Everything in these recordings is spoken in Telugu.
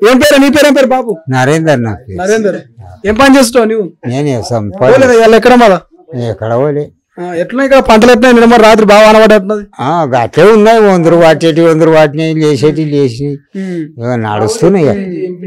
ఏం పేరు నీ పేరు ఏం పేరు బాబు నరేందర్ నా పేరు నరేందర్ ఏం పని చేస్తావు నువ్వు నేను చేస్తాం పోలేదా ఇవాళ ఎక్కడ మళ్ళా ఎక్కడ పోలే ఆ, ఎట్లా ఇక్కడ పంటలు ఎట్లా నిన్న మరి రాత్రి బాగా అనబడుతున్నది ఆ, గట్లే ఉన్నాయి వందరు వాటేటి వందరు వాటినాయి లేచేటి లేచినాయి ఇక నడుస్తున్నాయి ఇక.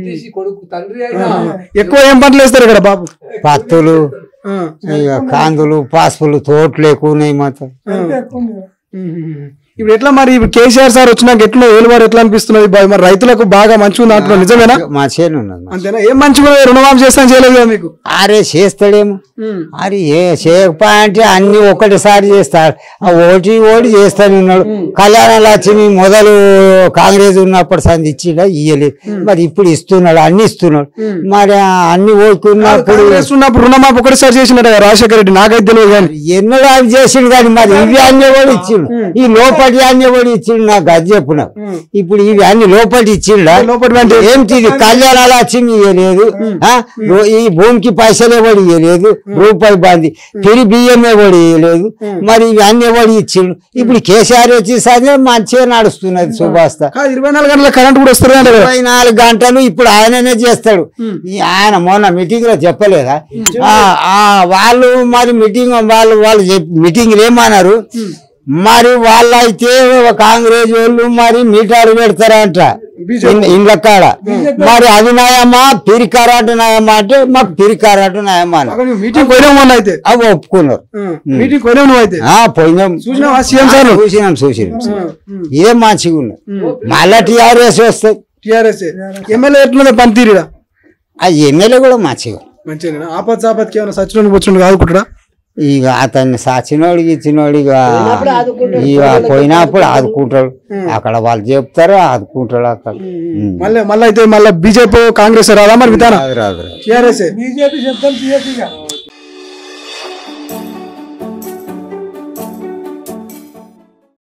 ఎక్కువ ఏం పంటలు వేస్తారు ఇక్కడ బాబు పత్తులు ఆ, ఇక కాందులు పాసుపులు తోటలు ఎక్కువ ఉన్నాయి మాత్రం ఇప్పుడు ఎట్లా మరి ఇప్పుడు కేసీఆర్ సార్ వచ్చినాక ఎట్లా ఏలువారు ఎట్లా అనిపిస్తున్నది బాయ్ మరి రైతులకు బాగా మంచిగా ఉంది అంటున్నారు నిజమేనా మా చేను ఉన్నది మా. అంతేనా ఏం మంచిగా ఉంది? రుణమాఫీ చేస్తాను చేయలేదు కదా మీకు అరే చేస్తాడేమో అరే ఏ చేయకపో అంటే అన్ని ఒకటిసారి చేస్తాడు ఆ ఓటి ఓటి చేస్తాను ఉన్నాడు కళ్యాణ లక్ష్మి మొదలు కాంగ్రెస్ ఉన్నప్పుడు సంది ఇచ్చిడా ఇయ్యలేదు మరి ఇప్పుడు ఇస్తున్నాడు అన్ని ఇస్తున్నాడు మరి ఆ అన్ని ఓడుకున్నప్పుడు కాంగ్రెస్ ఉన్నప్పుడు రుణమాఫీ ఒకటిసారి చేసినట్టు కదా రాజశేఖర రెడ్డి నాకైతే తెలియదు కానీ ఎన్నడూ అవి చేసిండు కానీ మరి ఇవి అన్ని కూడా ఇచ్చిండు ఈ లోపటి అన్ని కూడా ఇచ్చిండు నాకు అది చెప్పు నాకు ఇప్పుడు ఇవి అన్ని లోపటి ఇచ్చిండా లోపటి అంటే ఏంటి ఇది కళ్యాణ లక్ష్మి ఇవ్వలేదు ఆ? రో- ఈ భూమికి పైసలు ఎవడు ఇవ్వలేదు రూపాయి బాంది పెరి బియ్యం ఎవడు ఇవ్వలేదు మరి ఇవి అన్ని ఎవడు ఇచ్చిండు ఇప్పుడు కేసీఆర్ వచ్చేసరి మంచిగా నడుస్తున్నది సుభాస్త కాదు ఇరవై నాలుగు గంటల కరెంట్ కూడా వస్తుంది అంటే కదా ఇరవై నాలుగు గంటలు ఇప్పుడు ఆయననే చేస్తాడు ఈ ఆయన మొన్న మీటింగ్ లో చెప్పలేదా ఆ, ఆ, వాళ్ళు మరి మీటింగ్ వాళ్ళు వాళ్ళు మీటింగ్ ఏమన్నారు మరి వాళ్ళైతే కాంగ్రెస్ వాళ్ళు మరి మీటాలు పెడతారంట ఇన్- ఇండ్ల కాడ మరి అది నయమా పిరికారాట నయమా అంటే మాకు పిరికారాట నయమా అని మీటింగ్ పోయినావు మొన్న అయితే అవి ఒప్పుకున్నారు మీటింగ్ పోయినావు నువ్వు అయితే ఆ పోయినాం చూసినావా సీఎం సార్ చూసినాం చూసినాం ఇదే మంచిగా ఉన్నది మళ్ళా టీఆర్ఎస్ వస్తాయి టిఆర్ఎస్ ఎమ్మెల్యే ఎట్లుంది పనితీరుగా ఆ ఎమ్మెల్యే కూడా మంచిగా మంచిగా ఆపత్ సాపత్కి ఏమైనా సచిన కూర్చుండు ఆదుకుంటాడా ఇక అతన్ని సచినోడికి ఇచ్చినోడు ఇక ఇక పోయినప్పుడు ఆదుకుంటాడు అక్కడ వాళ్ళు చెప్తారు ఆదుకుంటాడు అక్కడ ఉమ్. మళ్ళీ మళ్ళీ అయితే మళ్ళీ బీజేపీ కాంగ్రెస్ రాదా మరి విధానం రాదు రాదు రాదు. టిఆర్ఎస్ బీజేపీ చెప్తాం బీజేపీ